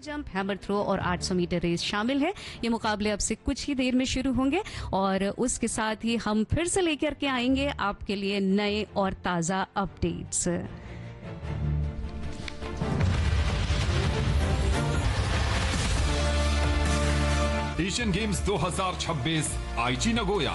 jump hammer throw और 800 metre race शामिल है ये मुकाबले अब से कुछ ही देर में शुरू होंगे और उसके साथ ही हम फिर से लेकर के आएंगे आपके लिए नए और ताजा अपडेट्स एशियन गेम्स 2026 आईची नगोया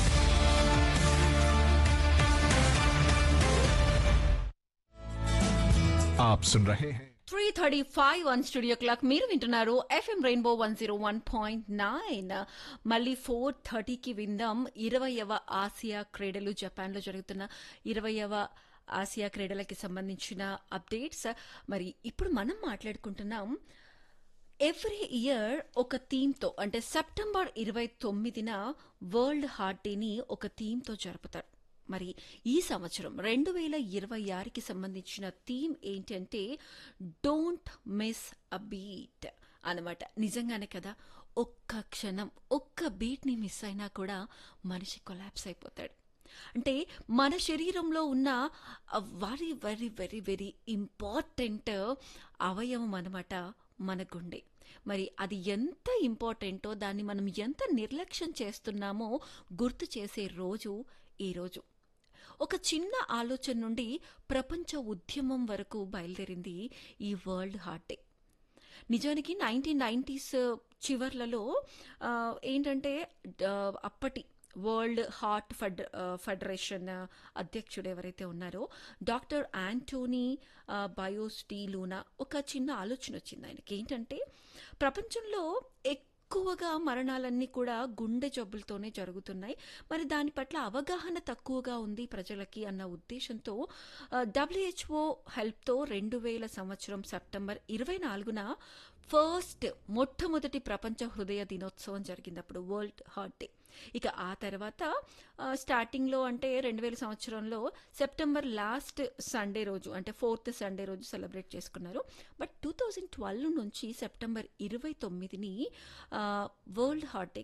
आप सुन रहे हैं three thirty five one studio clock మీరు వింటున్నారు FM rainbow one zero one point nine మళ్ళీ ఫోర్ థర్టీకి విందాం ఇరవయవ ఆసియా క్రీడలు జపాన్లో జరుగుతున్న ఇరవయవ ఆసియా క్రీడలకి సంబంధించిన అప్డేట్స్ మరి ఇప్పుడు మనం మాట్లాడుకుంటున్నాం ఎవ్రీ ఇయర్ ఒక థీమ్తో అంటే సెప్టెంబర్ ఇరవై తొమ్మిదిన వరల్డ్ హార్ట్ డేని ఒక థీమ్తో జరుపుతారు మరి ఈ సంవత్సరం రెండు వేల ఇరవై ఆరుకి సంబంధించిన థీమ్ ఏంటంటే డోంట్ మిస్ అ బీట్ అనమాట నిజంగానే కదా ఒక్క క్షణం ఒక్క బీట్ని మిస్ అయినా కూడా మనిషి కొలాప్స్ అయిపోతాడు అంటే మన శరీరంలో ఉన్న very very very very important అవయవం అనమాట మన గుండె మరి అది ఎంత ఇంపార్టెంటో దాన్ని మనం ఎంత నిర్లక్ష్యం చేస్తున్నామో గుర్తు చేసే రోజు ఈ రోజు ఒక చిన్న ఆలోచన నుండి ప్రపంచ ఉద్యమం వరకు బయలుదేరింది ఈ వరల్డ్ హార్ట్ డే నిజానికి నైన్టీన్ నైంటీస్ చివర్లలో ఆ, ఏంటంటే ఆ, అప్పటి వరల్డ్ హార్ట్ ఫెడ్ ఫెడరేషన్ అధ్యక్షుడు ఎవరైతే ఉన్నారో డాక్టర్ యాంటోనీ ఆ, బయోస్ డి లూనా ఒక చిన్న ఆలోచన వచ్చింది ఆయనకి ఏంటంటే ప్రపంచంలో ఎక్కువగా మరణాలన్నీ కూడా గుండె జబ్బులతోనే జరుగుతున్నాయి మరి దాని పట్ల అవగాహన తక్కువగా ఉంది ప్రజలకి అన్న ఉద్దేశంతో డబ్ల్యూహెచ్ఓ హెల్ప్తో రెండు వేల సంవత్సరం సెప్టెంబర్ ఇరవై నాలుగున ఫస్ట్ మొట్టమొదటి ప్రపంచ హృదయ దినోత్సవం జరిగింది అప్పుడు వరల్డ్ హార్ట్ డే ఇక ఆ తర్వాత ఆ, స్టార్టింగ్లో అంటే రెండు వేల సంవత్సరంలో సెప్టెంబర్ లాస్ట్ సండే రోజు అంటే ఫోర్త్ సండే రోజు సెలబ్రేట్ చేసుకున్నారు బట్ టూ థౌజండ్ ట్వెల్వ్ నుంచి సెప్టెంబర్ ఇరవై తొమ్మిదిని వరల్డ్ హార్ట్ డే